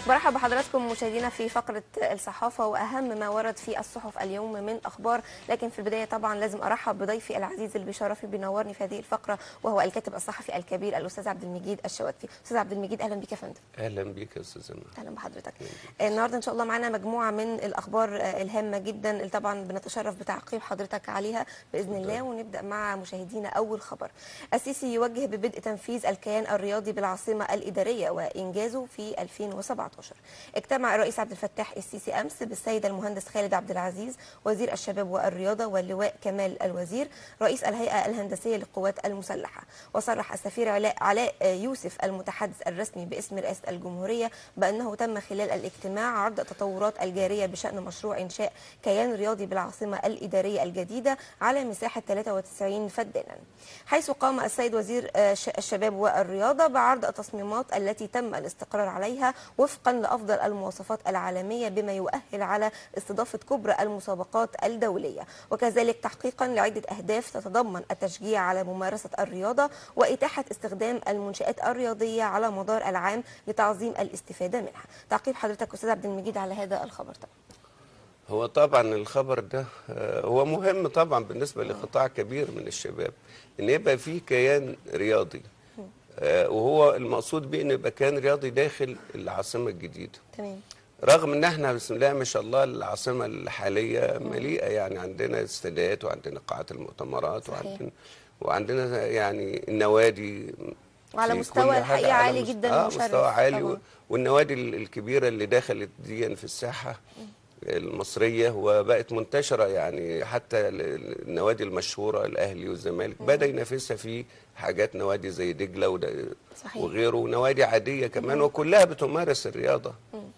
برحب بحضراتكم مشاهدينا في فقرة الصحافة وأهم ما ورد في الصحف اليوم من أخبار لكن في البداية طبعا لازم أرحب بضيفي العزيز اللي بيشرفني بينورني في هذه الفقرة وهو الكاتب الصحفي الكبير الأستاذ عبد المجيد الشواتفي أستاذ عبد المجيد أهلا بك يا فندم اهلا بيك يا استاذ زمان اهلا بحضرتك النهارده ان شاء الله معانا مجموعه من الاخبار آه، الهامه جدا اللي طبعا بنتشرف بتعقيب حضرتك عليها باذن الله ونبدا مع مشاهدينا اول خبر السيسي يوجه ببدء تنفيذ الكيان الرياضي بالعاصمه الاداريه وانجازه في 2017 اجتمع الرئيس عبد الفتاح السيسي امس بالسيد المهندس خالد عبد العزيز وزير الشباب والرياضه واللواء كمال الوزير رئيس الهيئه الهندسيه للقوات المسلحه وصرح السفير علاء علاء يوسف المتحدث الرسمي باسم رئاسه الجمهوريه بانه تم خلال الاجتماع عرض التطورات الجاريه بشان مشروع انشاء كيان رياضي بالعاصمه الاداريه الجديده على مساحه 93 فدانا حيث قام السيد وزير آه، ش- الشباب والرياضه بعرض التصميمات التي تم الاستقرار عليها وفقا لافضل المواصفات العالميه بما يؤهل على استضافه كبرى المسابقات الدوليه وكذلك تحقيقا لعده اهداف تتضمن التشجيع على ممارسه الرياضه واتاحه استخدام المنشات الرياضيه على مدار العام لتعظيم الاستفاده منها تعقيب حضرتك استاذ عبد المجيد على هذا الخبر طبعا هو طبعا الخبر ده آه، هو مهم طبعا بالنسبه لقطاع كبير من الشباب ان يبقى في كيان رياضي آه، وهو المقصود بيه ان يبقى كيان رياضي داخل العاصمه الجديده تمام رغم ان احنا بسم الله ما شاء الله العاصمه الحاليه مليئه يعني عندنا استادات وعندنا قاعات المؤتمرات صحيح. وعندنا وعندنا يعني النوادي وعلى في مستوى كل حاجة الحقيقة على عالي مس- جدا آه ومشرف مستوى عالي طبعاً. و... والنوادي ال- الكبيره اللي دخلت دي في الساحه المصريه وبقت منتشره يعني حتى ال- النوادي المشهوره الاهلي والزمالك بدا ينافسها في حاجات نوادي زي دجله وده صحيح. وغيره ونوادي عاديه كمان وكلها بتمارس الرياضه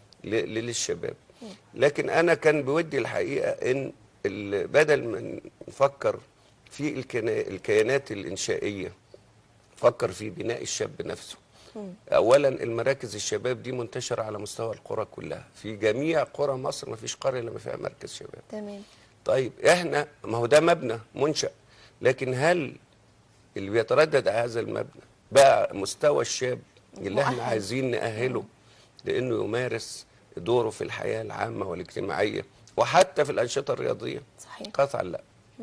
ل- للشباب لكن انا كان بودي الحقيقه ان ال- بدل ما نفكر في الكنا- الكيانات الانشائيه فكر في بناء الشاب نفسه اولا المراكز الشباب دي منتشره على مستوى القرى كلها في جميع قرى مصر ما فيش قريه الا ما فيها مركز شباب تمام طيب احنا ما هو ده مبنى منشأ لكن هل اللي بيتردد على هذا المبنى بقى مستوى الشاب اللي احنا مؤهل. عايزين نأهله لانه يمارس دوره في الحياه العامه والاجتماعيه وحتى في الانشطه الرياضيه صحيح قطعا لا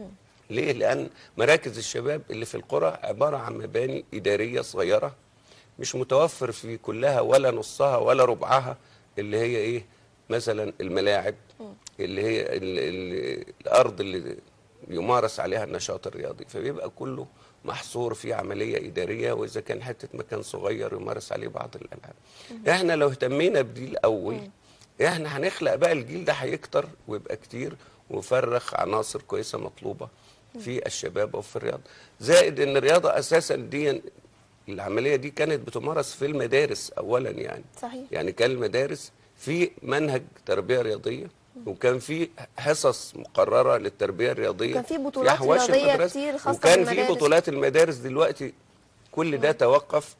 ليه لان مراكز الشباب اللي في القرى عباره عن مباني اداريه صغيره مش متوفر في كلها ولا نصها ولا ربعها اللي هي ايه مثلا الملاعب اللي هي ال ال الارض اللي يمارس عليها النشاط الرياضي فبيبقى كله محصور في عمليه اداريه واذا كان حته مكان صغير يمارس عليه بعض الالعاب احنا لو اهتمينا بدي الاول احنا هنخلق بقى الجيل ده هيكتر ويبقى كتير ويفرخ عناصر كويسه مطلوبه في الشباب وفي الرياضه زائد ان الرياضه اساسا دي العمليه دي كانت بتمارس في المدارس اولا يعني صحيح يعني كان المدارس في منهج تربيه رياضيه وكان في حصص مقرره للتربيه الرياضيه وكان في بطولات أحواش رياضية المدرسة. كتير خاصة وكان في بالمدارس. بطولات المدارس دلوقتي كل ده توقف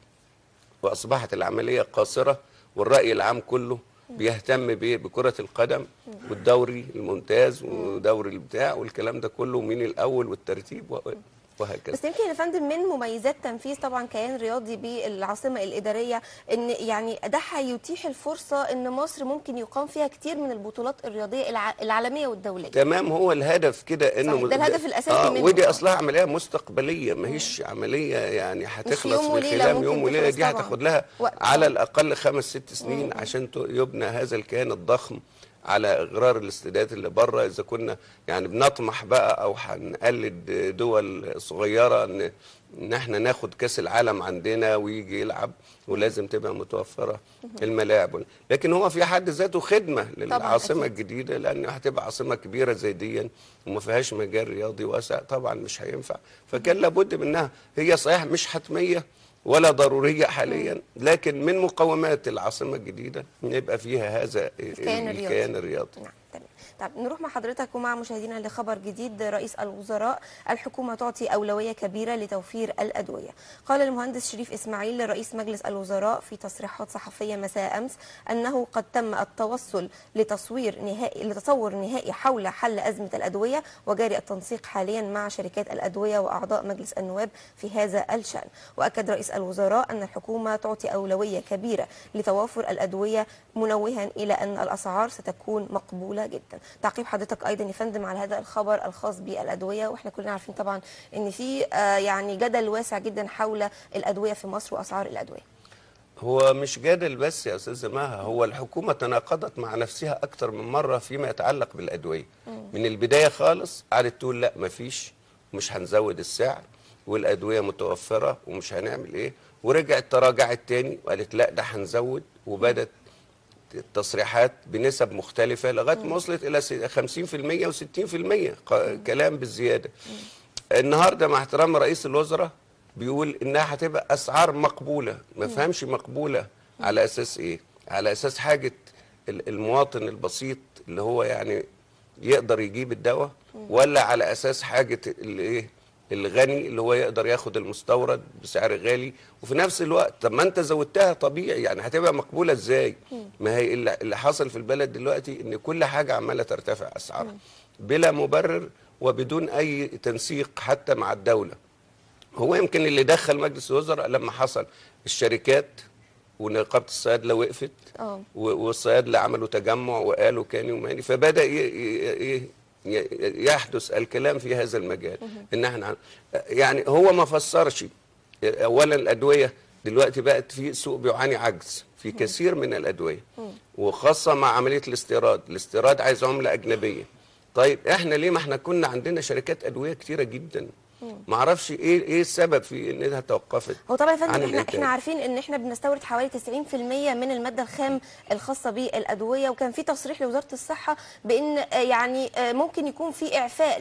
واصبحت العمليه قاصره والراي العام كله بيهتم بايه بكره القدم والدوري الممتاز ودوري البتاع والكلام ده كله مين الاول والترتيب و- وهكذا بس يمكن يا فندم من مميزات تنفيذ طبعا كيان رياضي بالعاصمه الاداريه ان يعني ده هيتيح الفرصه ان مصر ممكن يقام فيها كتير من البطولات الرياضيه الع- العالميه والدوليه تمام هو الهدف كده انه صحيح، ده الهدف الأساسي آه منه. ودي اصلها عمليه مستقبليه ما هيش عمليه يعني هتخلص يوم في وليلة، خلال ممكن يوم وليله تخلص دي طبعاً. هتاخد لها وقت. على الاقل خمس ست سنين عشان ت- يبنى هذا الكيان الضخم على اغرار الاستادات اللي بره اذا كنا يعني بنطمح بقى او هنقلد دول صغيره ان ان احنا ناخد كاس العالم عندنا ويجي يلعب ولازم تبقى متوفره الملاعب لكن هو في حد ذاته خدمه للعاصمه أكيد. الجديده لان هتبقى عاصمه كبيره زي دي وما فيهاش مجال رياضي واسع طبعا مش هينفع فكان لابد منها هي صحيح مش حتميه ولا ضروريه حاليا لكن من مقومات العاصمه الجديده ان يبقى فيها هذا الكيان الرياضي. الكيان الرياضي نعم تمام طب نروح مع حضرتك ومع مشاهدينا لخبر جديد رئيس الوزراء الحكومة تعطي أولوية كبيرة لتوفير الأدوية قال المهندس شريف إسماعيل رئيس مجلس الوزراء في تصريحات صحفية مساء أمس أنه قد تم التوصل لتصوير نهائي لتصور نهائي حول حل أزمة الأدوية وجاري التنسيق حاليا مع شركات الأدوية وأعضاء مجلس النواب في هذا الشأن وأكد رئيس الوزراء أن الحكومة تعطي أولوية كبيرة لتوافر الأدوية منوها إلى أن الأسعار ستكون مقبولة جدا تعقيب حضرتك أيضا يا فندم على هذا الخبر الخاص بالأدوية وإحنا كلنا عارفين طبعا أن في آه، يعني جدل واسع جدا حول الأدوية في مصر وأسعار الأدوية هو مش جادل بس يا استاذه مها هو الحكومه تناقضت مع نفسها اكتر من مره فيما يتعلق بالادويه من البدايه خالص قعدت تقول لا مفيش مش هنزود السعر والادويه متوفره ومش هنعمل ايه ورجعت تراجعت تاني وقالت لا ده هنزود وبدت التصريحات بنسب مختلفه لغايه ما وصلت الى س- 50% و60% ق- كلام بالزياده النهارده مع احترام رئيس الوزراء بيقول انها هتبقى اسعار مقبوله ما فهمش مقبوله على اساس ايه على اساس حاجه ال- المواطن البسيط اللي هو يعني يقدر يجيب الدواء ولا على اساس حاجه الايه الغني اللي هو يقدر ياخد المستورد بسعر غالي وفي نفس الوقت طب ما انت زودتها طبيعي يعني هتبقى مقبوله ازاي ما هي اللي اللي حصل في البلد دلوقتي ان كل حاجه عماله ترتفع اسعارها بلا مبرر وبدون اي تنسيق حتى مع الدوله هو يمكن اللي دخل مجلس الوزراء لما حصل الشركات ونقابه الصيادله وقفت اه و- والصيادله عملوا تجمع وقالوا كاني وماني فبدا ي- ي- ي- ي- يحدث الكلام في هذا المجال ان احنا يعني هو ما فسرش اولا الادويه دلوقتي بقت في سوق بيعاني عجز في كثير من الادويه وخاصه مع عمليه الاستيراد الاستيراد عايز عمله اجنبيه طيب احنا ليه ما احنا كنا عندنا شركات ادويه كتيره جدا ما اعرفش ايه ايه السبب في انها توقفت هو طبعا يا عن فندم احنا الإنتاج. احنا عارفين ان احنا بنستورد حوالي 90% من الماده الخام الخاصه بالادويه وكان في تصريح لوزاره الصحه بان آه، يعني آه، ممكن يكون في اعفاء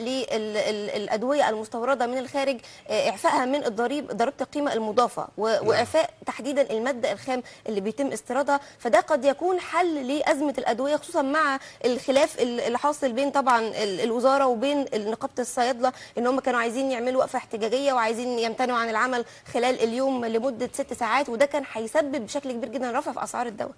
للادويه المستورده من الخارج آه، اعفائها من الضريب ضريبه القيمه المضافه و- واعفاء تحديدا الماده الخام اللي بيتم استيرادها فده قد يكون حل لازمه الادويه خصوصا مع الخلاف ال- اللي حاصل بين طبعا ال- الوزاره وبين نقابه الصيادله ان هم كانوا عايزين يعملوا وقفه احتجاجيه وعايزين يمتنعوا عن العمل خلال اليوم لمده ست ساعات وده كان هيسبب بشكل كبير جدا رفع في اسعار الدواء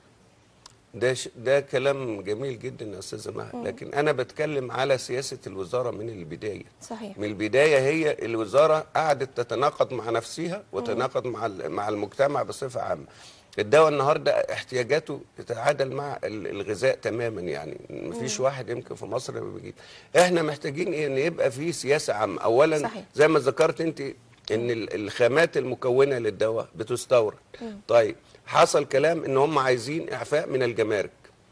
ده ش... ده كلام جميل جدا يا استاذه مها لكن انا بتكلم على سياسه الوزاره من البدايه صحيح من البدايه هي الوزاره قعدت تتناقض مع نفسها وتناقض مع ال- مع المجتمع بصفه عامه الدواء النهارده احتياجاته تتعادل مع ال- الغذاء تماما يعني مفيش واحد يمكن في مصر ما بيجيب احنا محتاجين إيه؟ ان يبقى في سياسه عامه اولا صحيح. زي ما ذكرت انت ان ال- الخامات المكونه للدواء بتستورد طيب حصل كلام ان هم عايزين اعفاء من الجمارك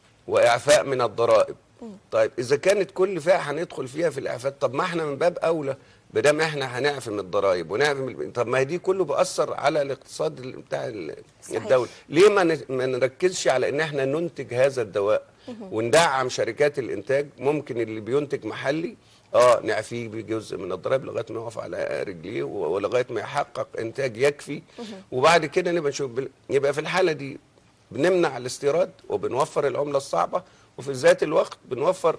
واعفاء من الضرائب طيب اذا كانت كل فئه هندخل فيها في الاعفاء طب ما احنا من باب اولى ما دام احنا هنعفي من الضرائب ونعفي من طب ما هي دي كله بيأثر على الاقتصاد ال- بتاع ال- صحيح. الدوله ليه ما ن- ما نركزش على ان احنا ننتج هذا الدواء وندعم شركات الانتاج ممكن اللي بينتج محلي اه نعفيه بجزء من الضرائب لغايه ما يقف على رجليه و- ولغايه ما يحقق انتاج يكفي وبعد كده نبقى نشوف بال- يبقى في الحاله دي بنمنع الاستيراد وبنوفر العمله الصعبه وفي ذات الوقت بنوفر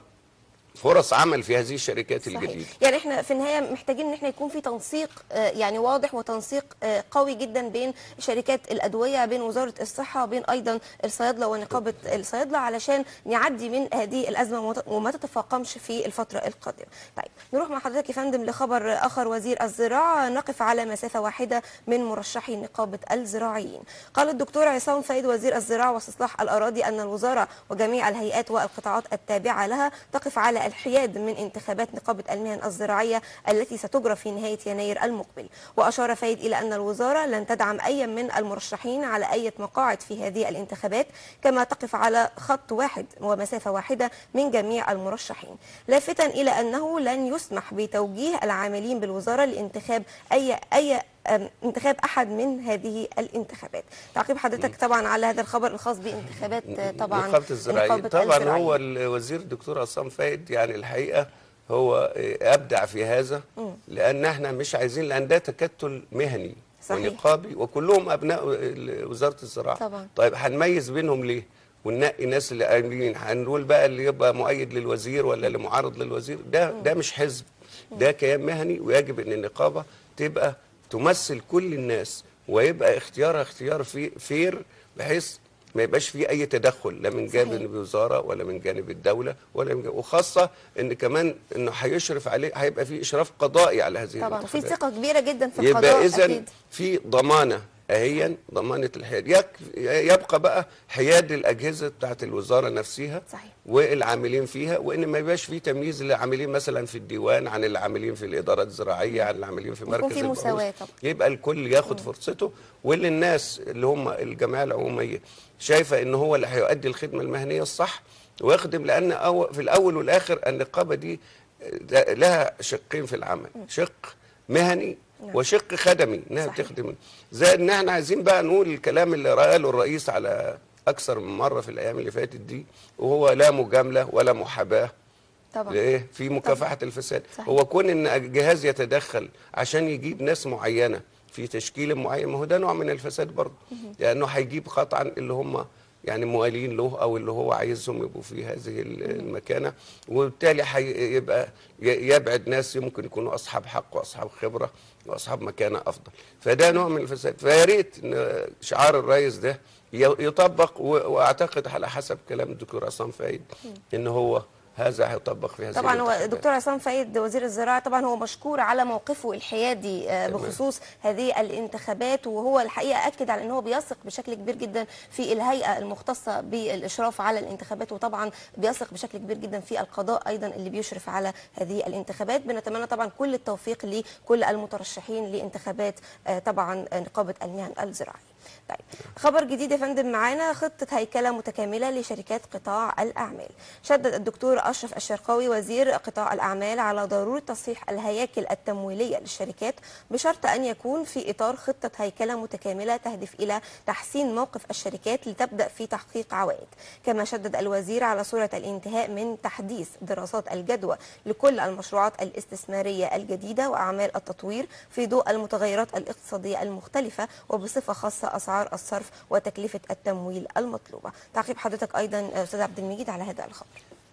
فرص عمل في هذه الشركات صحيح الجديده يعني احنا في النهايه محتاجين ان احنا يكون في تنسيق آه، يعني واضح وتنسيق آه، قوي جدا بين شركات الادويه بين وزاره الصحه وبين ايضا الصيادله ونقابه الصيادله علشان نعدي من هذه الازمه وما- وما تتفاقمش في الفتره القادمه. طيب نروح مع حضرتك يا فندم لخبر اخر وزير الزراعه نقف على مسافه واحده من مرشحي نقابه الزراعيين. قال الدكتور عصام فايد وزير الزراعه واستصلاح الاراضي ان الوزاره وجميع الهيئات والقطاعات التابعه لها تقف على الحياد من انتخابات نقابه المهن الزراعيه التي ستجرى في نهايه يناير المقبل واشار فايد الى ان الوزاره لن تدعم اي من المرشحين على اي مقاعد في هذه الانتخابات كما تقف على خط واحد ومسافه واحده من جميع المرشحين لافتا الى انه لن يسمح بتوجيه العاملين بالوزاره لانتخاب اي اي أم، انتخاب احد من هذه الانتخابات تعقيب حضرتك طبعا على هذا الخبر الخاص بانتخابات آه، طبعا نقابه الزراعيه نقابة طبعا الزراعية. هو الوزير الدكتور عصام فايد يعني الحقيقه هو إيه، ابدع في هذا لان احنا مش عايزين لان ده تكتل مهني صحيح. ونقابي وكلهم ابناء ال- وزاره الزراعه طبعا. طيب هنميز بينهم ليه وننقي ناس اللي قايمين هنقول بقى اللي يبقى مؤيد للوزير ولا اللي معارض للوزير ده ده مش حزب ده كيان مهني ويجب ان النقابه تبقى تمثل كل الناس ويبقى اختيارها اختيار في فير بحيث ما يبقاش فيه اي تدخل لا من صحيح. جانب الوزاره ولا من جانب الدوله ولا من جانب وخاصه ان كمان انه هيشرف عليه هيبقى في اشراف قضائي على هذه طبعا في الانتخابات. ثقه كبيره جدا في يبقى القضاء اذا اكيد في ضمانه اهيا ضمانه الحياد يك- يبقى بقى حياد الاجهزه بتاعت الوزاره نفسها صحيح. والعاملين فيها وان ما يبقاش في تمييز للعاملين مثلا في الديوان عن العاملين في الادارات الزراعيه عن العاملين في يكون مركز في البحوث. مساواة طبعا. يبقى الكل ياخد فرصته واللي الناس اللي هم الجمعيه العموميه شايفه ان هو اللي هيؤدي الخدمه المهنيه الصح ويخدم لان أو في الاول والاخر النقابه دي ده- لها شقين في العمل شق مهني نعم. وشق خدمي انها صحيح. بتخدم زي ان احنا عايزين بقى نقول الكلام اللي قاله الرئيس على اكثر من مره في الايام اللي فاتت دي وهو لا مجامله ولا محاباه طبعا لإيه؟ في مكافحة الفساد صحيح. هو كون ان الجهاز يتدخل عشان يجيب ناس معينة في تشكيل معين ما هو ده نوع من الفساد برضه لانه هيجيب قطعا اللي هم يعني موالين له او اللي هو عايزهم يبقوا في هذه ال- المكانه وبالتالي هيبقى يبعد ناس ممكن يكونوا اصحاب حق واصحاب خبره واصحاب مكانه افضل فده نوع من الفساد فيا ريت ان شعار الرئيس ده ي- يطبق و- واعتقد على حسب كلام الدكتور عصام فايد ان هو هذا هيطبق في هذه طبعا هو الانتخابات. الدكتور عصام فايد وزير الزراعه طبعا هو مشكور على موقفه الحيادي آه، تمام. بخصوص هذه الانتخابات وهو الحقيقه اكد على ان هو بيثق بشكل كبير جدا في الهيئه المختصه بالاشراف على الانتخابات وطبعا بيثق بشكل كبير جدا في القضاء ايضا اللي بيشرف على هذه الانتخابات بنتمنى طبعا كل التوفيق لكل المترشحين لانتخابات آه، طبعا نقابه المهن الزراعيه طيب خبر جديد يا فندم معانا خطة هيكلة متكاملة لشركات قطاع الأعمال شدد الدكتور أشرف الشرقاوي وزير قطاع الأعمال على ضرورة تصحيح الهياكل التمويلية للشركات بشرط أن يكون في إطار خطة هيكلة متكاملة تهدف إلى تحسين موقف الشركات لتبدأ في تحقيق عوائد كما شدد الوزير على صورة الانتهاء من تحديث دراسات الجدوى لكل المشروعات الاستثمارية الجديدة وأعمال التطوير في ضوء المتغيرات الاقتصادية المختلفة وبصفة خاصة أسعار الصرف وتكلفة التمويل المطلوبة تعقيب حضرتك أيضا أستاذ عبد المجيد على هذا الخبر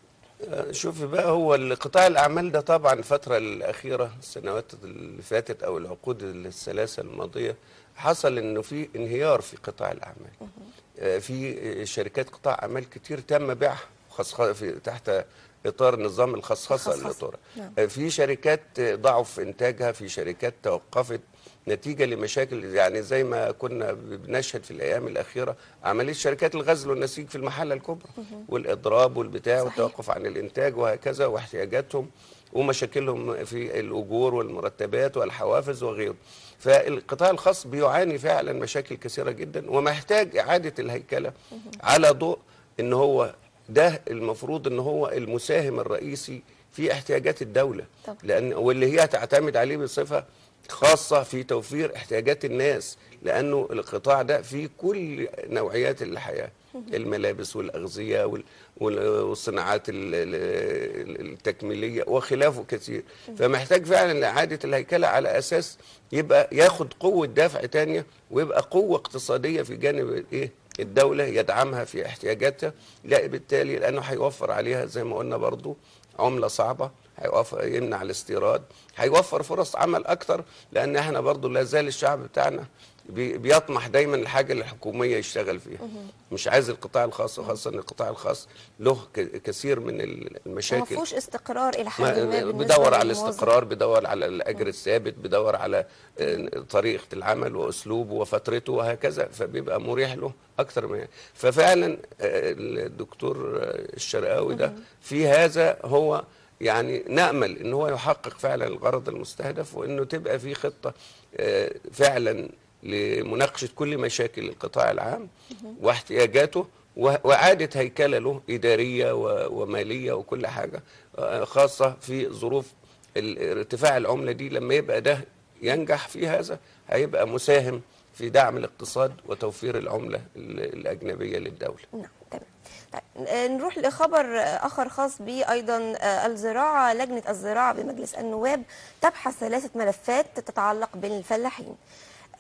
شوف بقى هو قطاع الاعمال ده طبعا الفتره الاخيره السنوات اللي فاتت او العقود الثلاثه الماضيه حصل انه في انهيار في قطاع الاعمال آه، في شركات قطاع اعمال كتير تم بيعها خاص- في تحت اطار نظام الخصخصه اللي الخصخصة. طرح نعم. آه، في شركات ضعف انتاجها في شركات توقفت نتيجه لمشاكل يعني زي ما كنا بنشهد في الايام الاخيره عمليه شركات الغزل والنسيج في المحله الكبرى والاضراب والبتاع صحيح. والتوقف عن الانتاج وهكذا واحتياجاتهم ومشاكلهم في الاجور والمرتبات والحوافز وغيره فالقطاع الخاص بيعاني فعلا مشاكل كثيره جدا ومحتاج اعاده الهيكله على ضوء ان هو ده المفروض ان هو المساهم الرئيسي في احتياجات الدوله طبعا. لان واللي هي تعتمد عليه بصفه خاصه في توفير احتياجات الناس لانه القطاع ده فيه كل نوعيات الحياه الملابس والاغذيه وال- وال- والصناعات ال- ال- التكميليه وخلافه كثير فمحتاج فعلا لاعاده الهيكله على اساس يبقى ياخد قوه دفع تانية ويبقى قوه اقتصاديه في جانب ايه الدوله يدعمها في احتياجاتها لا بالتالي لانه هيوفر عليها زي ما قلنا برضو عمله صعبه هيوفر يمنع الاستيراد هيوفر فرص عمل اكتر لان احنا برضو لا زال الشعب بتاعنا بي- بيطمح دايما الحاجه الحكوميه يشتغل فيها مش عايز القطاع الخاص وخاصه ان القطاع الخاص له ك- كثير من ال- وما المشاكل فيهوش استقرار إلى حد ما- ما بالنسبة بدور على للموظف. الاستقرار بدور على الاجر الثابت بدور على آه، طريقه العمل واسلوبه وفترته وهكذا فبيبقى مريح له اكتر من ففعلا آه، الدكتور آه، الشرقاوي ده في هذا هو يعني نامل ان هو يحقق فعلا الغرض المستهدف وانه تبقى في خطه آه، فعلا لمناقشه كل مشاكل القطاع العام واحتياجاته و- واعاده هيكله له اداريه و- وماليه وكل حاجه آه، خاصه في ظروف ال- ارتفاع العمله دي لما يبقى ده ينجح في هذا هيبقى مساهم في دعم الاقتصاد وتوفير العمله ال- الاجنبيه للدوله نعم تمام طيب آه، نروح لخبر آه، اخر خاص به ايضا آه، الزراعه لجنه الزراعه بمجلس النواب تبحث ثلاثه ملفات تتعلق بالفلاحين آم،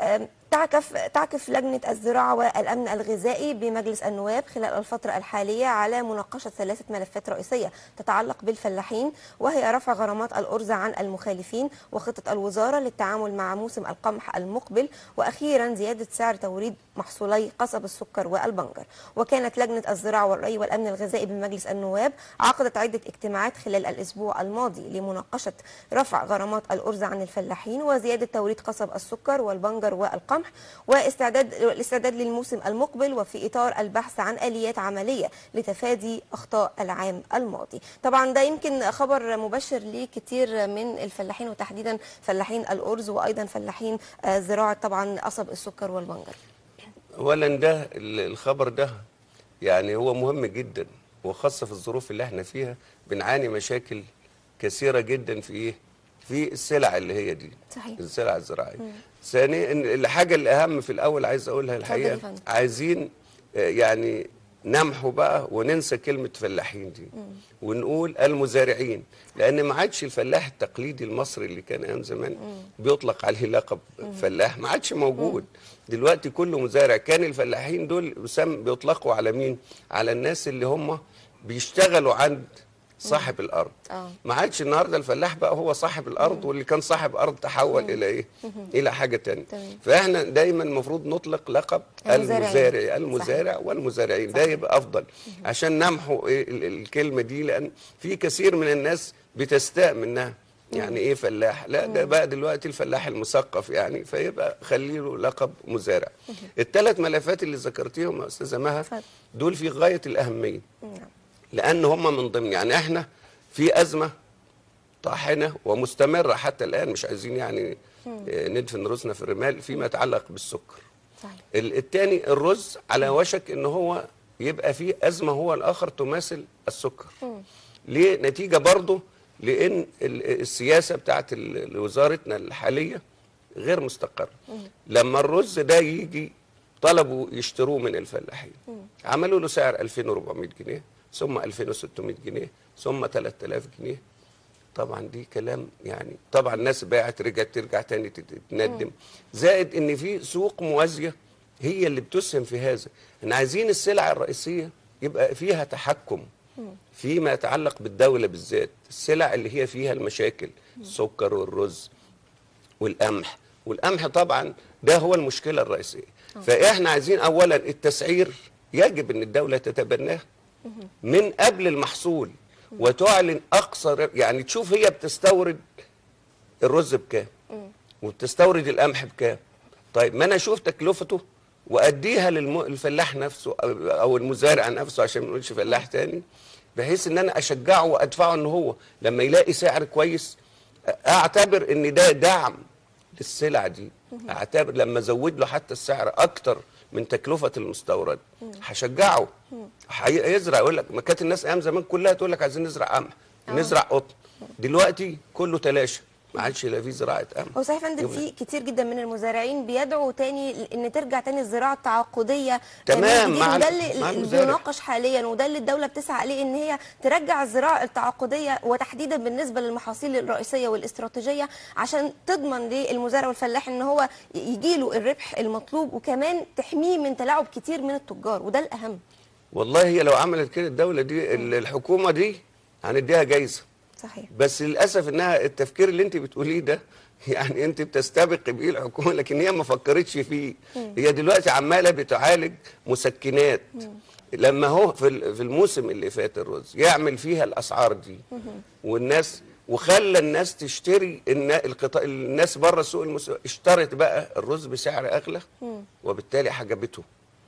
تعكف تعكف لجنة الزراعة والأمن الغذائي بمجلس النواب خلال الفترة الحالية على مناقشة ثلاثة ملفات رئيسية تتعلق بالفلاحين وهي رفع غرامات الأرز عن المخالفين وخطة الوزارة للتعامل مع موسم القمح المقبل وأخيرا زيادة سعر توريد محصولي قصب السكر والبنجر وكانت لجنة الزراعة والري والأمن الغذائي بمجلس النواب عقدت عدة اجتماعات خلال الأسبوع الماضي لمناقشة رفع غرامات الأرز عن الفلاحين وزيادة توريد قصب السكر والبنجر والقمح واستعداد الاستعداد للموسم المقبل وفي إطار البحث عن آليات عملية لتفادي أخطاء العام الماضي طبعا ده يمكن خبر مبشر لكثير من الفلاحين وتحديدا فلاحين الأرز وأيضا فلاحين آه، زراعة طبعا قصب السكر والبنجر اولا ده ال- الخبر ده يعني هو مهم جدا وخاصه في الظروف اللي احنا فيها بنعاني مشاكل كثيره جدا في ايه في السلع اللي هي دي صحيح. السلع الزراعيه ثانيا إن الحاجه الاهم في الاول عايز اقولها اتفضل يا الحقيقه فندم. عايزين آه، يعني نمحو بقى وننسى كلمة فلاحين دي ونقول المزارعين لأن ما عادش الفلاح التقليدي المصري اللي كان أيام زمان بيطلق عليه لقب فلاح ما عادش موجود دلوقتي كله مزارع كان الفلاحين دول يسم بيطلقوا على مين؟ على الناس اللي هم بيشتغلوا عند صاحب الأرض آه. ما عادش النهارده الفلاح بقى هو صاحب الارض واللي كان صاحب ارض تحول الى ايه؟ الى حاجه تانية تمام. فاحنا دايما المفروض نطلق لقب المزارعين. المزارع المزارع والمزارعين ده يبقى افضل عشان نمحو إيه ال- الكلمه دي لان في كثير من الناس بتستاء منها يعني ايه فلاح لا ده بقى دلوقتي الفلاح المثقف يعني فيبقى خلي له لقب مزارع الثلاث ملفات اللي ذكرتيهم يا استاذه مها اتفضل. دول في غايه الاهميه نعم لان هم من ضمن يعني احنا في ازمه طاحنه ومستمره حتى الان مش عايزين يعني آه، ندفن راسنا في الرمال فيما يتعلق بالسكر صحيح ال- التاني الرز على وشك ان هو يبقى فيه ازمه هو الاخر تماثل السكر ليه نتيجه برضه لان ال- السياسه بتاعت ال- وزارتنا الحاليه غير مستقره لما الرز ده يجي طلبوا يشتروه من الفلاحين عملوا له سعر 2400 جنيه ثم 2600 جنيه ثم 3000 جنيه طبعا دي كلام يعني طبعا الناس باعت رجعت ترجع تاني تت- تتندم زائد ان في سوق موازيه هي اللي بتسهم في هذا ان عايزين السلع الرئيسيه يبقى فيها تحكم فيما يتعلق بالدوله بالذات السلع اللي هي فيها المشاكل السكر والرز والقمح والقمح طبعا ده هو المشكله الرئيسيه فاحنا عايزين اولا التسعير يجب ان الدوله تتبناه من قبل المحصول وتعلن اقصى ر- يعني تشوف هي بتستورد الرز بكام وبتستورد القمح بكام طيب ما انا اشوف تكلفته واديها للفلاح نفسه أو- او المزارع نفسه عشان ما نقولش فلاح تاني بحيث ان انا اشجعه وادفعه ان هو لما يلاقي سعر كويس اعتبر ان ده دعم للسلع دي اعتبر لما ازود له حتى السعر اكتر من تكلفه المستورد هشجعه هيزرع يقول لك ما كانت الناس ايام زمان كلها تقول لك عايزين نزرع قمح نزرع قطن دلوقتي كله تلاشى ما عادش لا في زراعه قمح هو صحيح يا فندم في كتير جدا من المزارعين بيدعوا تاني ان ترجع تاني الزراعه التعاقديه تمام، من مع جديد، ال- وده مع اللي المزارع. بيناقش حاليا وده اللي الدوله بتسعى عليه ان هي ترجع الزراعه التعاقديه وتحديدا بالنسبه للمحاصيل الرئيسيه والاستراتيجيه عشان تضمن للمزارع والفلاح ان هو يجي له الربح المطلوب وكمان تحميه من تلاعب كتير من التجار وده الاهم والله هي لو عملت كده الدوله دي ال- الحكومه دي هنديها جايزه صحيح بس للاسف انها التفكير اللي انت بتقوليه ده يعني انت بتستبق بيه الحكومه لكن هي ما فكرتش فيه هي دلوقتي عماله بتعالج مسكنات لما هو في ال- في الموسم اللي فات الرز يعمل فيها الاسعار دي والناس وخلى الناس تشتري النا- القطاع الناس بره السوق المس... اشترت بقى الرز بسعر اغلى وبالتالي حجبته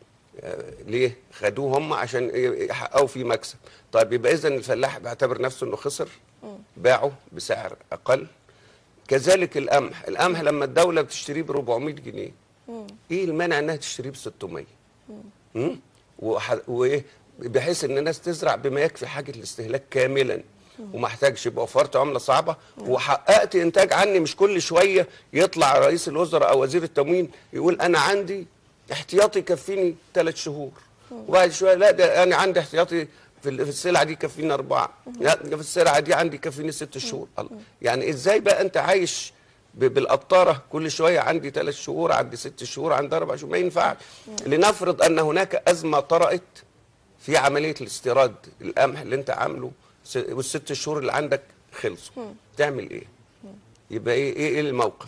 ليه؟ خدوه هم عشان يحققوا فيه مكسب. طيب يبقى اذا الفلاح بيعتبر نفسه انه خسر باعه بسعر اقل. كذلك القمح، القمح لما الدوله بتشتريه ب 400 جنيه ايه المانع انها تشتريه ب 600 مم؟ وح... وايه بحيث ان الناس تزرع بما يكفي حاجه الاستهلاك كاملا وما احتاجش يبقى وفرت عمله صعبه وحققت انتاج عني مش كل شويه يطلع رئيس الوزراء او وزير التموين يقول انا عندي احتياطي يكفيني ثلاث شهور وبعد شويه لا ده انا عندي احتياطي في ال- في السلعه دي يكفيني اربعه لا ده في السلعه دي عندي يكفيني ست شهور الله. يعني ازاي بقى انت عايش ب- بالقطاره كل شويه عندي ثلاث شهور عندي ست شهور عندي اربع شهور ما ينفعش لنفرض ان هناك ازمه طرات في عمليه الاستيراد القمح اللي انت عامله س- والست شهور اللي عندك خلصوا تعمل ايه؟ يبقى ايه ايه, إيه الموقف؟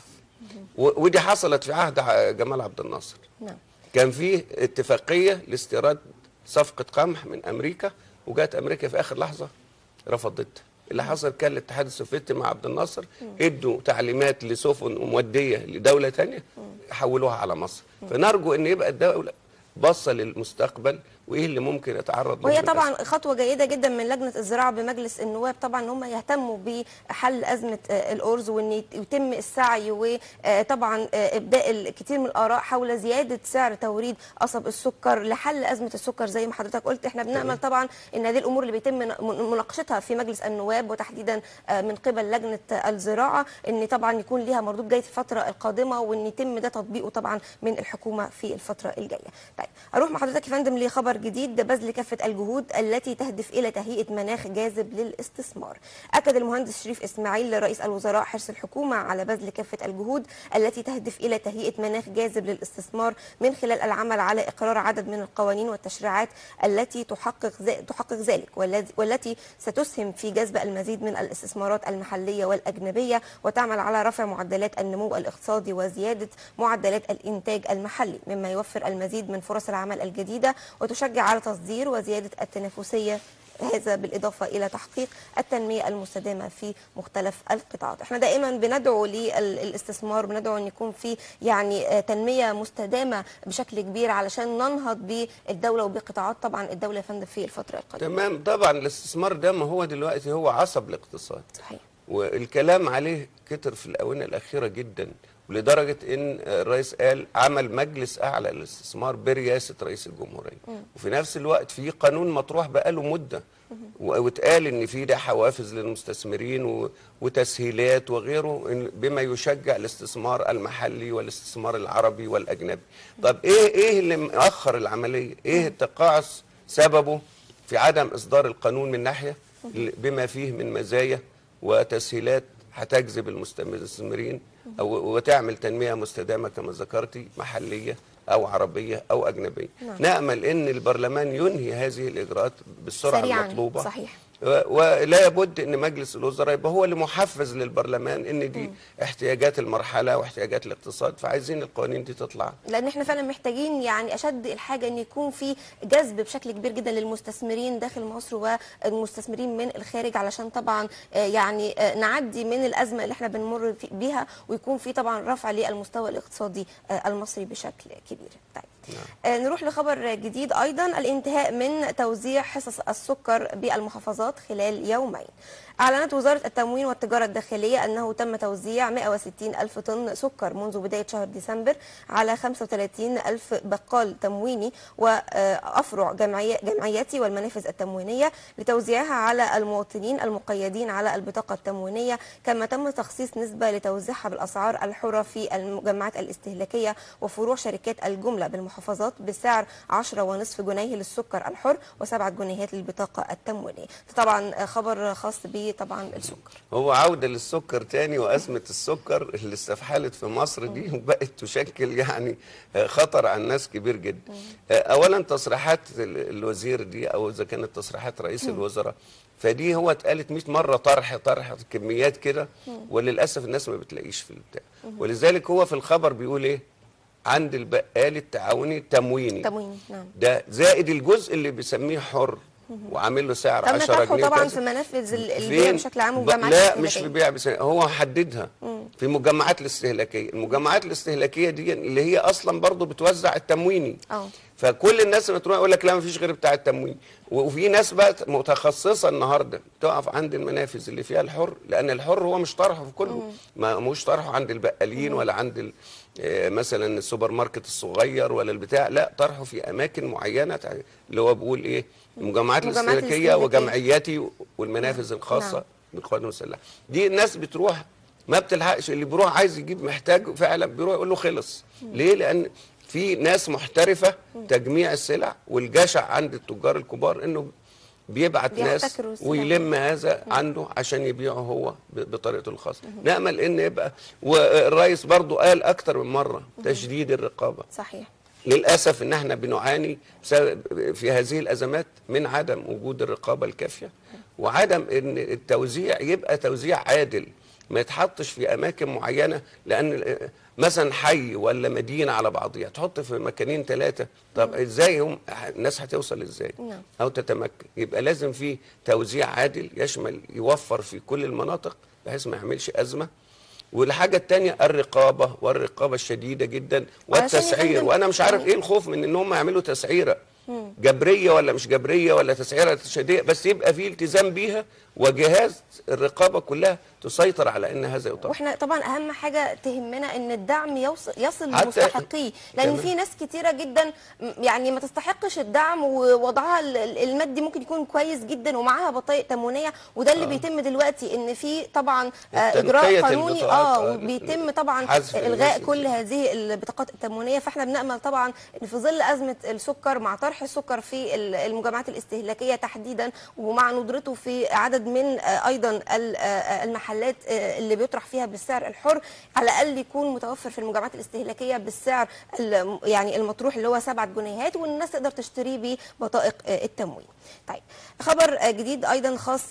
و- ودي حصلت في عهد ع- جمال عبد الناصر نعم كان فيه اتفاقيه لاستيراد صفقه قمح من امريكا وجات امريكا في اخر لحظه رفضتها اللي حصل كان الاتحاد السوفيتي مع عبد الناصر ادوا تعليمات لسفن موديه لدوله تانية حولوها على مصر فنرجو ان يبقى الدوله باصه للمستقبل وايه اللي ممكن يتعرض له وهي من طبعا خطوه جيده جدا من لجنه الزراعه بمجلس النواب طبعا ان هم يهتموا بحل ازمه آه، الارز وان يت- يتم السعي وطبعا ابداء الكثير من الاراء حول زياده سعر توريد قصب السكر لحل ازمه السكر زي ما حضرتك قلت احنا بنامل طبعا ان هذه الامور اللي بيتم من- مناقشتها في مجلس النواب وتحديدا آه، من قبل لجنه الزراعه ان طبعا يكون ليها مردود جيد في الفتره القادمه وان يتم ده تطبيقه طبعا من الحكومه في الفتره الجايه. طيب اروح مع حضرتك يا فندم لخبر جديد بذل كافه الجهود التي تهدف الى تهيئه مناخ جاذب للاستثمار. اكد المهندس شريف اسماعيل رئيس الوزراء حرص الحكومه على بذل كافه الجهود التي تهدف الى تهيئه مناخ جاذب للاستثمار من خلال العمل على اقرار عدد من القوانين والتشريعات التي تحقق ذ- تحقق ذلك والذي- والتي ستسهم في جذب المزيد من الاستثمارات المحليه والاجنبيه وتعمل على رفع معدلات النمو الاقتصادي وزياده معدلات الانتاج المحلي مما يوفر المزيد من فرص العمل الجديده وتشجع على تصدير وزياده التنافسيه هذا بالإضافة إلى تحقيق التنمية المستدامة في مختلف القطاعات احنا دائما بندعو للاستثمار بندعو أن يكون في يعني آه، تنمية مستدامة بشكل كبير علشان ننهض بالدولة وبقطاعات طبعا الدولة يا فندم في الفترة القادمة تمام طبعا الاستثمار ده ما هو دلوقتي هو عصب الاقتصاد صحيح والكلام عليه كتر في الآونة الأخيرة جدا ولدرجة إن الرئيس قال عمل مجلس أعلى للاستثمار برئاسة رئيس الجمهورية وفي نفس الوقت في قانون مطروح بقاله مدة و- واتقال إن في ده حوافز للمستثمرين و- وتسهيلات وغيره إن- بما يشجع الاستثمار المحلي والاستثمار العربي والأجنبي طب إيه إيه اللي مأخر العملية إيه التقاعس سببه في عدم إصدار القانون من ناحية بما فيه من مزايا وتسهيلات هتجذب المستثمرين أو وتعمل تنمية مستدامة كما ذكرتي محلية أو عربية أو أجنبية نعم. نأمل أن البرلمان ينهي هذه الإجراءات بالسرعة سريعاً، المطلوبة صحيح. و- ولا بد ان مجلس الوزراء يبقى هو اللي محفز للبرلمان ان دي احتياجات المرحله واحتياجات الاقتصاد فعايزين القوانين دي تطلع لان احنا فعلا محتاجين يعني اشد الحاجه ان يكون في جذب بشكل كبير جدا للمستثمرين داخل مصر والمستثمرين من الخارج علشان طبعا آه، يعني آه، نعدي من الازمه اللي احنا بنمر في- بيها ويكون في طبعا رفع للمستوى الاقتصادي آه، المصري بشكل كبير طيب آه، نروح لخبر جديد ايضا الانتهاء من توزيع حصص السكر بالمحافظات خلال يومين أعلنت وزارة التموين والتجارة الداخلية أنه تم توزيع 160 ألف طن سكر منذ بداية شهر ديسمبر على 35 ألف بقال تمويني وأفرع جمعي- جمعياتي والمنافذ التموينية لتوزيعها على المواطنين المقيدين على البطاقة التموينية كما تم تخصيص نسبة لتوزيعها بالأسعار الحرة في المجمعات الاستهلاكية وفروع شركات الجملة بالمحافظات بسعر 10.5 جنيه للسكر الحر و7 جنيهات للبطاقة التموينية طبعا خبر خاص بطبعا السكر هو عودة للسكر تاني وأزمة السكر اللي استفحلت في مصر دي وبقت تشكل يعني آه، خطر على الناس كبير جدا آه، أولا تصريحات ال- الوزير دي أو إذا كانت تصريحات رئيس الوزراء فدي هو اتقالت 100 مرة طرح طرح كميات كده وللأسف الناس ما بتلاقيش في البتاع ولذلك هو في الخبر بيقول إيه عند البقال التعاوني التمويني تموين نعم ده زائد الجزء اللي بيسميه حر وعامل له سعر تم 10 طرحه جنيه طبعا كذا. في منافذ ال- البيع فين؟ بشكل عام ب- وجامعات لا الاستهلاكية. مش في بيع بس هو حددها في مجمعات الاستهلاكيه المجمعات الاستهلاكيه دي اللي هي اصلا برضو بتوزع التمويني اه فكل الناس اللي تروح يقول لك لا ما فيش غير بتاع التموين وفي ناس بقى متخصصه النهارده تقف عند المنافذ اللي فيها الحر لان الحر هو مش طرحه في كله ما مش طرحه عند البقالين ولا عند ال- آه، مثلا السوبر ماركت الصغير ولا البتاع لا طرحه في اماكن معينه تع- اللي هو بيقول ايه المجمعات المجمعات الاستهلاكيه الاستهلاكية. وجمعياتي والمنافذ الخاصه نعم. بالقوات المسلحه دي الناس بتروح ما بتلحقش اللي بيروح عايز يجيب محتاج فعلا بيروح يقول له خلص ليه لان في ناس محترفه تجميع السلع والجشع عند التجار الكبار انه بيبعت ناس بيحتكروا السلع. ويلم هذا عنده عشان يبيعه هو ب- بطريقته الخاصه نامل ان يبقى والرئيس برضو قال اكتر من مره تشديد الرقابه صحيح للاسف ان احنا بنعاني بسبب في هذه الازمات من عدم وجود الرقابه الكافيه وعدم ان التوزيع يبقى توزيع عادل ما يتحطش في اماكن معينه لان مثلا حي ولا مدينه على بعضيها تحط في مكانين ثلاثه طب ازاي هم الناس هتوصل ازاي نعم. او تتمكن يبقى لازم في توزيع عادل يشمل يوفر في كل المناطق بحيث ما يعملش ازمه والحاجه الثانيه الرقابه والرقابه الشديده جدا علشان والتسعير يخدم- وانا مش عارف يعني- ايه الخوف من ان هم يعملوا تسعيره جبريه ولا مش جبريه ولا تسعيره شديده بس يبقى في التزام بيها وجهاز الرقابه كلها تسيطر على ان هذا يطبق واحنا طبعا اهم حاجه تهمنا ان الدعم يوصل يصل حتى- لمستحقيه لان تمام. في ناس كتيره جدا م- يعني ما تستحقش الدعم ووضعها ال- ال- المادي ممكن يكون كويس جدا ومعاها بطايق تموينيه وده اللي بيتم دلوقتي ان في طبعا آه، اجراء تنقية قانوني البطاقات، اه آه، وبيتم طبعا حذف الغاء الناس كل هذه البطاقات التموينيه فاحنا بنامل طبعا ان في ظل ازمه السكر مع طرح السكر في ال- المجمعات الاستهلاكيه تحديدا ومع ندرته في عدد من آه، ايضا ال- آه، المحلات آه، اللي بيطرح فيها بالسعر الحر على الاقل يكون متوفر في المجمعات الاستهلاكيه بالسعر ال- يعني المطروح اللي هو 7 جنيهات والناس تقدر تشتري بيه بطائق آه، التموين. طيب خبر آه، جديد ايضا خاص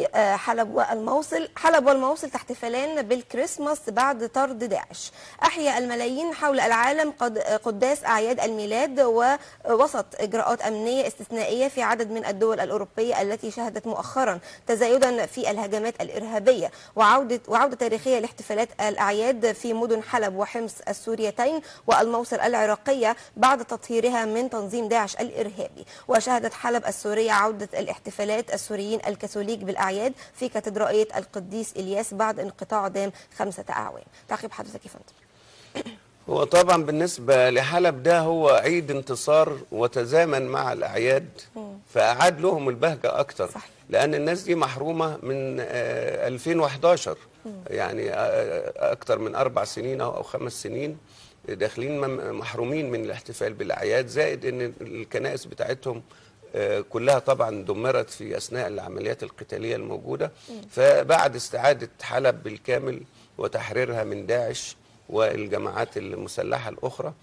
بحلب والموصل، حلب والموصل تحتفلان بالكريسماس بعد طرد داعش. احيا الملايين حول العالم قد قداس اعياد الميلاد ووسط اجراءات امنيه استثنائيه في عدد من الدول الاوروبيه التي شهدت مؤخرا تزايدا في الهجمات الارهابيه وعوده وعوده تاريخيه لاحتفالات الاعياد في مدن حلب وحمص السوريتين والموصل العراقيه بعد تطهيرها من تنظيم داعش الارهابي وشهدت حلب السوريه عوده الاحتفالات السوريين الكاثوليك بالاعياد في كاتدرائيه القديس الياس بعد انقطاع دام خمسه اعوام تعقيب حضرتك يا فندم هو طبعا بالنسبة لحلب ده هو عيد انتصار وتزامن مع الأعياد فأعاد لهم البهجة أكتر صحيح. لأن الناس دي محرومة من آه، 2011 يعني آه، أكتر من أربع سنين أو أو خمس سنين داخلين مم- محرومين من الاحتفال بالأعياد زائد أن الكنائس بتاعتهم آه، كلها طبعا دمرت في أثناء العمليات القتالية الموجودة فبعد استعادة حلب بالكامل وتحريرها من داعش والجماعات المسلحة الأخرى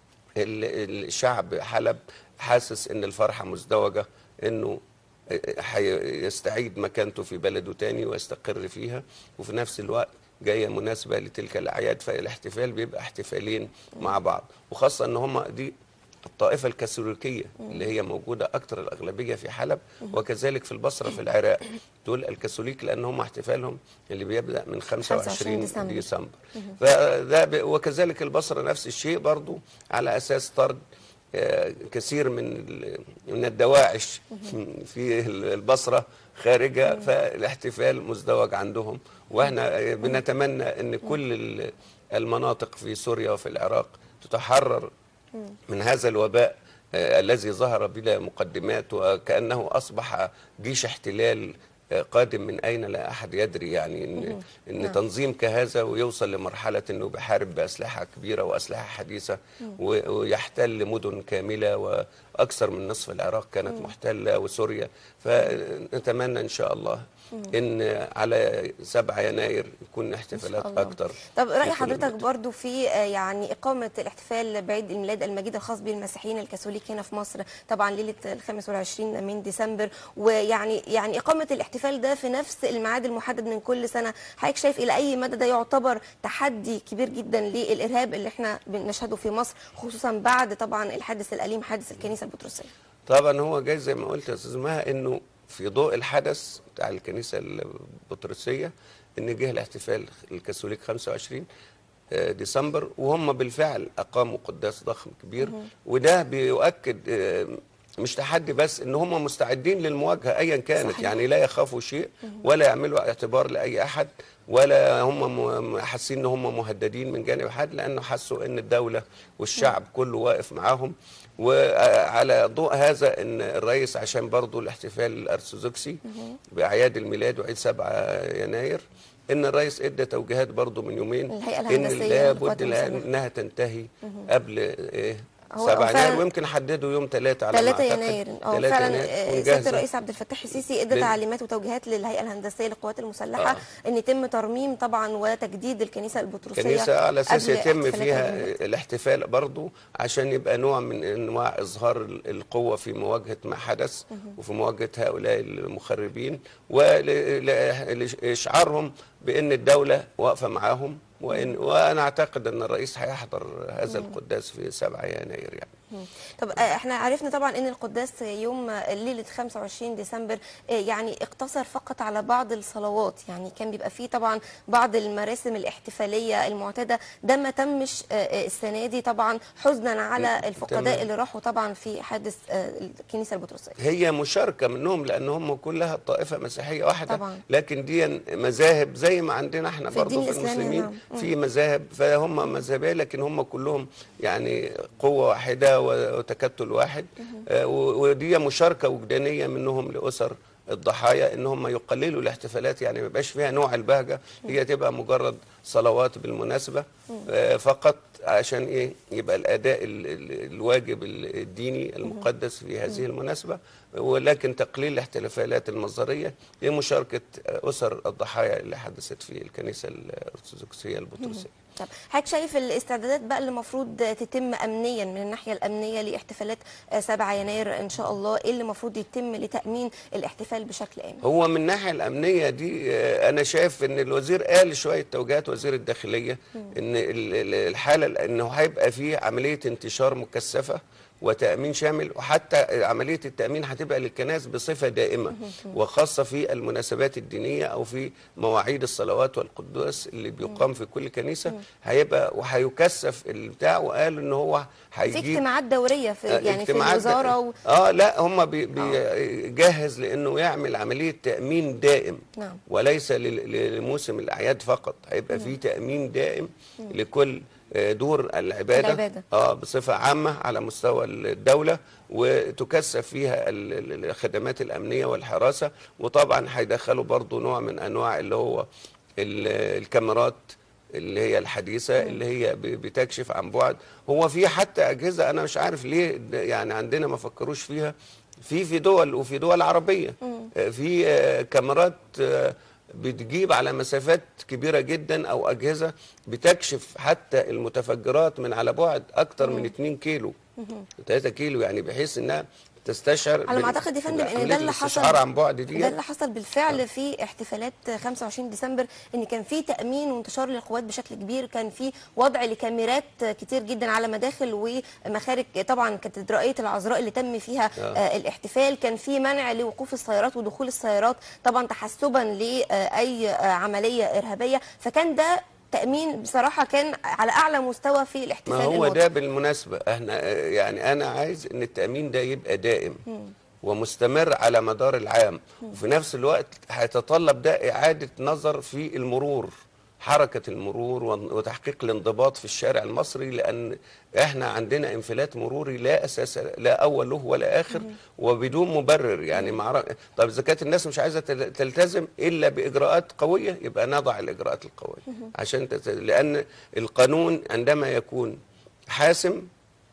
ال- الشعب حلب حاسس ان الفرحة مزدوجة انه هيستعيد مكانته في بلده تاني ويستقر فيها وفي نفس الوقت جاية مناسبة لتلك الأعياد فالاحتفال بيبقى احتفالين مع بعض وخاصة ان هم دي الطائفة الكاثوليكية اللي هي موجودة أكثر الأغلبية في حلب وكذلك في البصرة في العراق دول الكاثوليك لأن هم احتفالهم اللي بيبدأ من 25 25 ديسمبر. ديسمبر فده ب... وكذلك البصرة نفس الشيء برضو على أساس طرد آه، كثير من ال- من الدواعش في البصرة خارجة فالاحتفال مزدوج عندهم واحنا آه، بنتمنى ان كل ال- المناطق في سوريا وفي العراق تتحرر من هذا الوباء آه، الذي ظهر بلا مقدمات وكأنه أصبح جيش احتلال آه، قادم من أين لا أحد يدري يعني إن, إن تنظيم كهذا ويوصل لمرحلة أنه بيحارب بأسلحة كبيرة وأسلحة حديثة و- ويحتل مدن كاملة وأكثر من نصف العراق كانت محتلة وسوريا فنتمنى إن شاء الله إن على 7 يناير يكون احتفالات الله. أكثر طب رأي في كل حضرتك المدن. برضو في آه، يعني إقامة الاحتفال بعيد الميلاد المجيد الخاص بالمسيحيين الكاثوليك هنا في مصر طبعا ليلة الخامس والعشرين من ديسمبر ويعني يعني إقامة الاحتفال ده في نفس الميعاد المحدد من كل سنة حضرتك شايف إلى أي مدى ده يعتبر تحدي كبير جدا للإرهاب اللي احنا بنشهده في مصر خصوصا بعد طبعا الحادث الأليم حادث الكنيسة البطرسية طبعا هو جاي زي ما قلت يا استاذ مها انه في ضوء الحدث بتاع الكنيسه البطرسيه ان جه الاحتفال الكاثوليك 25 آه، ديسمبر وهم بالفعل اقاموا قداس ضخم كبير وده بيؤكد آه، مش تحدي بس ان هم مستعدين للمواجهه ايا كانت صحيح. يعني لا يخافوا شيء ولا يعملوا اعتبار لاي احد ولا هم م- حاسين ان هم مهددين من جانب حد لانه حسوا ان الدوله والشعب كله واقف معاهم وعلى ضوء هذا ان الرئيس عشان برضو الاحتفال الارثوذكسي باعياد الميلاد وعيد 7 يناير ان الرئيس ادى توجيهات برضو من يومين الهيئة ان الهندسية لابد للقوات المسلحة. انها تنتهي قبل إيه هو- 7 هو يناير فعلاً ويمكن حددوا يوم 3 على ما 3 أعتقد. يناير اه 3 فعلا يناير آه، تكون سياده جاهزة. الرئيس عبد الفتاح السيسي ادى لل- تعليمات وتوجيهات للهيئه الهندسيه للقوات المسلحه آه. ان يتم ترميم طبعا وتجديد الكنيسه البطرسيه كنيسة على أساس قبل يتم احتفالات فيها عيد الميلاد. الاحتفال برضو عشان يبقى نوع من أنواع إظهار ال- القوة في مواجهة ما حدث وفي مواجهة هؤلاء المخربين ولإشعارهم بأن الدولة واقفة معاهم وإن وأنا أعتقد أن الرئيس هيحضر هذا القداس في 7 يناير يعني مم. طب آه، احنا عرفنا طبعا ان القداس يوم آه، ليله 25 ديسمبر آه، يعني اقتصر فقط على بعض الصلوات يعني كان بيبقى فيه طبعا بعض المراسم الاحتفاليه المعتاده ده ما تمش آه، آه، السنه دي طبعا حزنا على الفقداء تمام. اللي راحوا طبعا في حادث آه، الكنيسه البطرسيه هي مشاركة منهم لأن هم كلها طائفة مسيحية واحدة طبعا. لكن دي مذاهب زي ما عندنا احنا في برضه الدين في الإسلامي، المسلمين نعم. في مذاهب فهم مذهبية لكن هم كلهم يعني قوة واحدة وتكتل واحد آه، و- ودي مشاركة وجدانية منهم لأسر الضحايا ان هم يقللوا الاحتفالات يعني ما يبقاش فيها نوع البهجه هي تبقى مجرد صلوات بالمناسبه آه، فقط عشان ايه يبقى الاداء ال- ال- الواجب ال- الديني المقدس في هذه المناسبه ولكن تقليل الاحتفالات المصدريه لمشاركه اسر الضحايا اللي حدثت في الكنيسه الارثوذكسيه البطرسيه طب حضرتك شايف الاستعدادات بقى اللي المفروض تتم امنيا من الناحيه الامنيه لاحتفالات آه، 7 يناير ان شاء الله ايه اللي المفروض يتم لتامين الاحتفال بشكل امن هو من الناحيه الامنيه دي آه، انا شايف ان الوزير قال شويه توجيهات وزير الداخليه ان ال- ال- الحاله انه هيبقى في عمليه انتشار مكثفه وتامين شامل وحتى عمليه التامين هتبقى للكنائس بصفه دائمه وخاصه في المناسبات الدينيه او في مواعيد الصلوات والقداس اللي بيقام في كل كنيسه هيبقى وهيكثف البتاع وقال ان هو في هيجيب اجتماعات دوريه في آه، يعني في اجتماعات الوزاره و... اه لا هم بي- بيجهز لانه يعمل عمليه تامين دائم نعم. وليس لل- لموسم الاعياد فقط هيبقى في تامين دائم لكل آه، دور العباده, العبادة. اه بصفه عامه على مستوى الدوله وتكثف فيها ال- ال- الخدمات الامنيه والحراسه وطبعا هيدخلوا برضو نوع من انواع اللي هو ال- الكاميرات اللي هي الحديثه اللي هي ب- بتكشف عن بعد هو في حتى اجهزه انا مش عارف ليه ده يعني عندنا ما فكروش فيها في في دول وفي دول عربيه آه، في آه، كاميرات آه، بتجيب على مسافات كبيره جدا او اجهزه بتكشف حتى المتفجرات من على بعد اكتر من 2 كيلو 3 كيلو يعني بحيث انها تستشعر على ما بال- اعتقد يا فندم ان عملية ده اللي حصل الاستشعار عن بعد دي ده اللي حصل بالفعل في احتفالات 25 ديسمبر ان كان في تامين وانتشار للقوات بشكل كبير كان في وضع لكاميرات كتير جدا على مداخل ومخارج طبعا كاتدرائيه العذراء اللي تم فيها آه. آه الاحتفال كان في منع لوقوف السيارات ودخول السيارات طبعا تحسبا لاي آه، عمليه ارهابيه فكان ده تامين بصراحه كان على اعلى مستوى في الاحتفال ما هو الماضي. ده بالمناسبة احنا آه، يعني انا عايز ان التأمين ده يبقى دائم ومستمر على مدار العام وفي نفس الوقت هيتطلب ده إعادة نظر في المرور حركة المرور ون- وتحقيق الانضباط في الشارع المصري لأن احنا عندنا انفلات مروري لا أساس لا أول له ولا آخر وبدون مبرر يعني مع طب إذا كانت الناس مش عايزة تل- تلتزم إلا بإجراءات قوية يبقى نضع الإجراءات القوية عشان تت... لأن القانون عندما يكون حاسم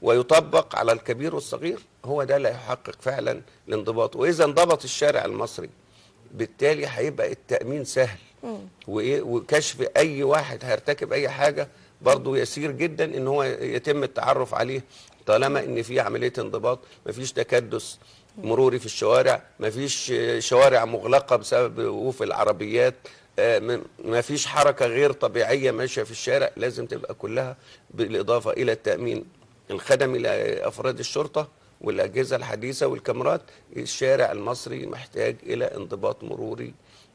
ويطبق على الكبير والصغير هو ده اللي هيحقق فعلا الانضباط واذا انضبط الشارع المصري بالتالي هيبقى التامين سهل وإيه وكشف اي واحد هيرتكب اي حاجه برضه يسير جدا ان هو يتم التعرف عليه طالما ان في عمليه انضباط مفيش تكدس مروري في الشوارع مفيش آه، شوارع مغلقه بسبب وقوف العربيات آه، م- مفيش حركه غير طبيعيه ماشيه في الشارع لازم تبقى كلها بالاضافه الى التامين الخدمي لافراد الشرطه والاجهزه الحديثه والكاميرات الشارع المصري محتاج الى انضباط مروري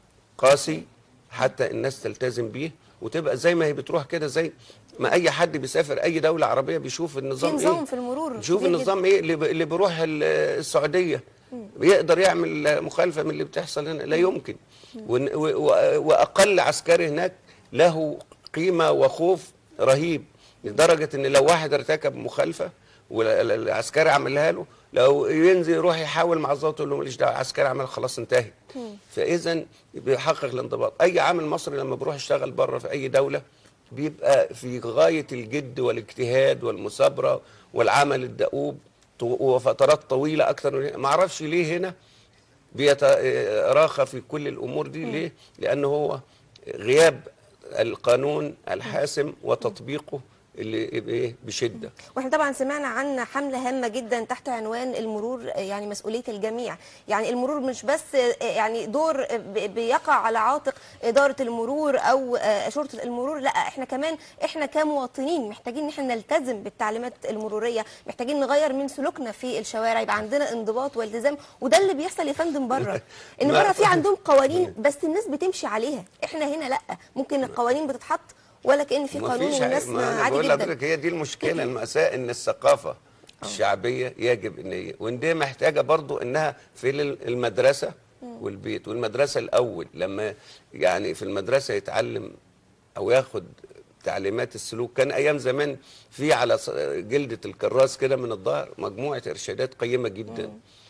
قاسي حتى الناس تلتزم بيه وتبقى زي ما هي بتروح كده زي ما اي حد بيسافر اي دوله عربيه بيشوف في النظام نظام ايه في المرور شوف كبير جداً. النظام ايه اللي ب- اللي بيروح ال- السعوديه بيقدر يعمل مخالفه من اللي بتحصل هنا لا يمكن ون- و- و- واقل عسكري هناك له قيمه وخوف رهيب لدرجه ان لو واحد ارتكب مخالفه والعسكري عملها له لو ينزل يروح يحاول مع الظابط يقول له ماليش دعوه العسكري عمل خلاص انتهت فاذا بيحقق الانضباط اي عامل مصري لما بيروح يشتغل بره في اي دوله بيبقى في غايه الجد والاجتهاد والمثابره والعمل الدؤوب طو- وفترات طويله اكتر من ما اعرفش ليه هنا بيتراخى في كل الامور دي ليه؟ لان هو غياب القانون الحاسم وتطبيقه اللي ايه بشده واحنا طبعا سمعنا عن حمله هامه جدا تحت عنوان المرور يعني مسؤوليه الجميع يعني المرور مش بس يعني دور ب- بيقع على عاتق اداره المرور او شرطه المرور لا احنا كمان احنا كمواطنين محتاجين ان احنا نلتزم بالتعليمات المروريه محتاجين نغير من سلوكنا في الشوارع يبقى عندنا انضباط والتزام وده اللي بيحصل يا فندم بره ان ما- بره في عندهم قوانين بس الناس بتمشي عليها احنا هنا لا ممكن القوانين بتتحط ولا كان في ما قانون فيش والناس ما أنا عادي بقول جدا لحضرتك هي دي المشكله المأساة ان الثقافه الشعبيه يجب ان هي وان دي محتاجه برضو انها في ال- المدرسه والبيت والمدرسه الاول لما يعني في المدرسه يتعلم او ياخد تعليمات السلوك كان ايام زمان في على ص- جلده الكراس كده من الظهر مجموعه ارشادات قيمه جدا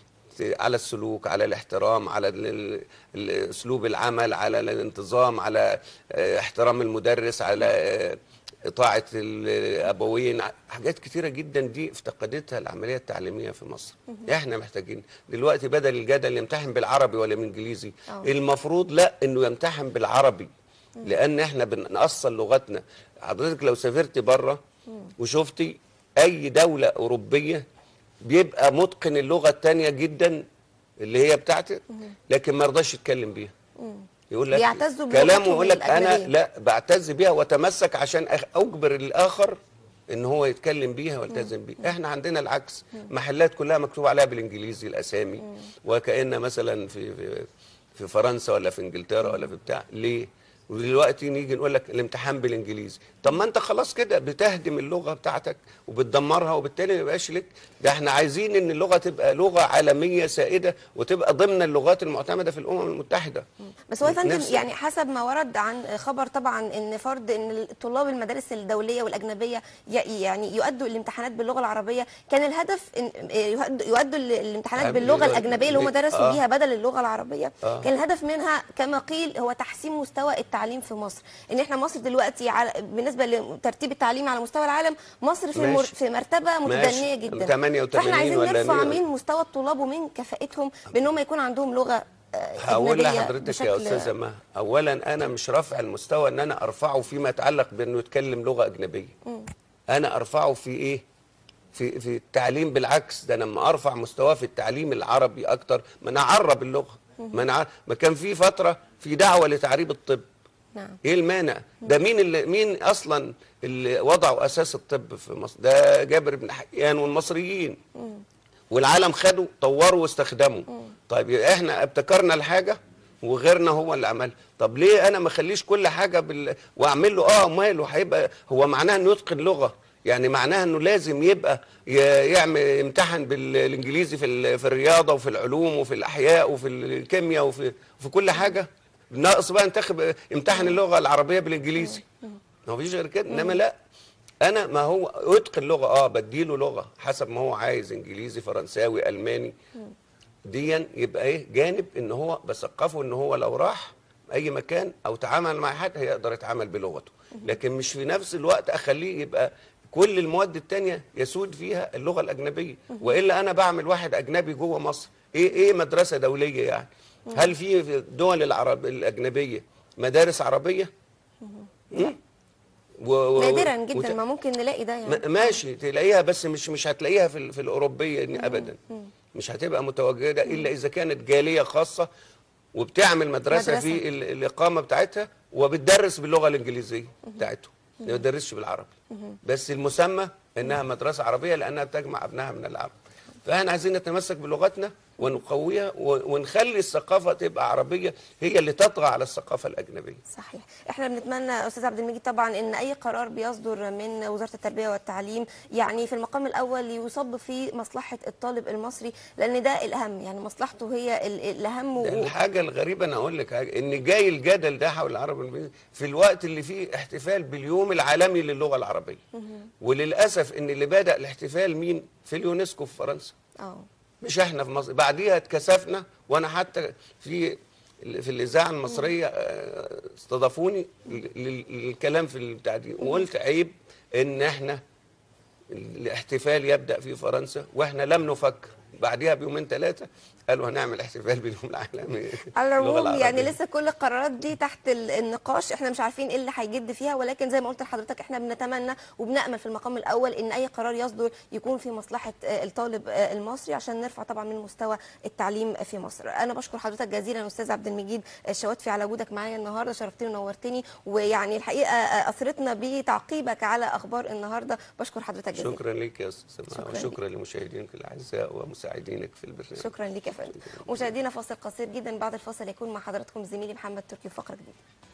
على السلوك على الاحترام على ال- ال- ال- اسلوب العمل على الانتظام على آه، احترام المدرس على آه، إطاعة الأبوين حاجات كتيرة جدا دي افتقدتها العملية التعليمية في مصر احنا محتاجين دلوقتي بدل الجدل يمتحن بالعربي ولا بالإنجليزي أه. المفروض لا إنه يمتحن بالعربي لأن احنا بنأصل لغتنا حضرتك لو سافرت بره وشفتي أي دولة أوروبية بيبقى متقن اللغة التانية جدا اللي هي بتاعتك لكن ما رضاش يتكلم بيها يقول لك بيعتزوا كلامه بلغتهم يقول لك انا الأجنبية. لا بعتز بيها واتمسك عشان أخ- اجبر الاخر ان هو يتكلم بيها ويلتزم بيها احنا عندنا العكس محلات كلها مكتوب عليها بالانجليزي الاسامي وكأن مثلا في في في فرنسا ولا في انجلترا ولا في بتاع ليه ودلوقتي نيجي نقول لك الامتحان بالانجليزي طب ما انت خلاص كده بتهدم اللغه بتاعتك وبتدمرها وبالتالي ما يبقاش لك ده احنا عايزين ان اللغه تبقى لغه عالميه سائده وتبقى ضمن اللغات المعتمده في الامم المتحده بس هو يا فندم نفس- يعني حسب ما ورد عن خبر طبعا ان فرض ان طلاب المدارس الدوليه والاجنبيه ي- يعني يؤدوا الامتحانات باللغه العربيه كان الهدف إن يؤدوا يؤدوا ال- الامتحانات قبل- باللغه الاجنبيه اللي هم درسوا آه. بيها بدل اللغه العربيه آه. كان الهدف منها كما قيل هو تحسين مستوى التعليم في مصر ان احنا مصر دلوقتي على بالنسبه لترتيب التعليم على مستوى العالم مصر في مر ماشي. في مرتبه متدنيه جدا 88 فاحنا عايزين ولا نرفع مية. من مستوى الطلاب ومن كفاءتهم بان هم يكون عندهم لغه آه، هقول أجنبية لحضرتك يا بشكل- استاذه مها اولا انا مش رافع المستوى ان انا ارفعه فيما يتعلق بانه يتكلم لغه اجنبيه انا ارفعه في ايه في في التعليم بالعكس ده انا لما ارفع مستواه في التعليم العربي اكتر ما انا اعرب اللغه ما انا ع- ما كان في فتره في دعوه لتعريب الطب نعم ايه المانع ده مين اللي مين اصلا اللي وضعوا اساس الطب في مصر ده جابر بن حيان والمصريين والعالم خدوا طوروا واستخدموا طيب يبقى احنا ابتكرنا الحاجه وغيرنا هو اللي عملها طب ليه انا ما اخليش كل حاجه بال... واعمل له اه ماله هيبقى هو معناها انه يتقن لغه يعني معناها انه لازم يبقى ي- يعمل يمتحن بالانجليزي في ال... في الرياضه وفي العلوم وفي الاحياء وفي الكيمياء وفي في كل حاجه ناقص بقى انتخب امتحن اللغه العربيه بالانجليزي ما فيش غير كده انما لا انا ما هو يتقن لغه اه بديله لغه حسب ما هو عايز انجليزي فرنساوي الماني ديا يبقى ايه جانب ان هو بثقفه ان هو لو راح اي مكان او تعامل مع حد هيقدر يتعامل بلغته لكن مش في نفس الوقت اخليه يبقى كل المواد التانية يسود فيها اللغة الأجنبية وإلا أنا بعمل واحد أجنبي جوه مصر إيه إيه مدرسة دولية يعني هل في في الدول العرب الأجنبية مدارس عربية؟ مم؟ و- و- نادرا وت- جدا ما ممكن نلاقي ده يعني م- ماشي تلاقيها بس مش مش هتلاقيها في ال- في الاوروبيه ابدا مش هتبقى متواجده الا اذا كانت جاليه خاصه وبتعمل مدرسه, مدرسة. في ال- الاقامه بتاعتها وبتدرس باللغه الانجليزيه بتاعتهم ما بتدرسش بالعربي بس المسمى انها مدرسه عربيه لانها بتجمع ابنائها من العرب فاحنا عايزين نتمسك بلغتنا ونقويها و- ونخلي الثقافه تبقى عربيه هي اللي تطغى على الثقافه الاجنبيه صحيح احنا بنتمنى استاذ عبد المجيد طبعا ان اي قرار بيصدر من وزاره التربيه والتعليم يعني في المقام الاول يصب في مصلحه الطالب المصري لان ده الاهم يعني مصلحته هي ال- الاهم ده و... الحاجة الغريبة أنا أقول لك حاجة إن جاي الجدل ده حول العرب والإنجليزي في الوقت اللي فيه احتفال باليوم العالمي للغة العربية وللأسف إن اللي بدأ الاحتفال مين؟ في اليونسكو في فرنسا اه مش إحنا في مصر بعديها اتكسفنا وأنا حتى في في الاذاعه المصريه آه، استضافوني ل- ل- للكلام في البتاع دي وقلت عيب ان احنا الاحتفال يبدا في فرنسا واحنا لم نفكر بعدها بيومين ثلاثه قالوا هنعمل احتفال باليوم العالمي على للغة العموم يعني العربية. لسه كل القرارات دي تحت ال- النقاش احنا مش عارفين ايه اللي هيجد فيها ولكن زي ما قلت لحضرتك احنا بنتمنى وبنامل في المقام الاول ان اي قرار يصدر يكون في مصلحه آه، الطالب آه، المصري عشان نرفع طبعا من مستوى التعليم في مصر انا بشكر حضرتك جزيلا استاذ عبد المجيد الشواتفي على وجودك معايا النهارده شرفتني ونورتني ويعني الحقيقه آه، اثرتنا بتعقيبك على اخبار النهارده بشكر حضرتك جزيلا شكرا لك يا استاذ سماح شكراً وشكرا لمشاهدينك الاعزاء ومساعدينك في البرنامج شكرا لك يا فندم مشاهدينا فاصل قصير جدا بعد الفاصل يكون مع حضراتكم زميلي محمد تركي في فقره جديده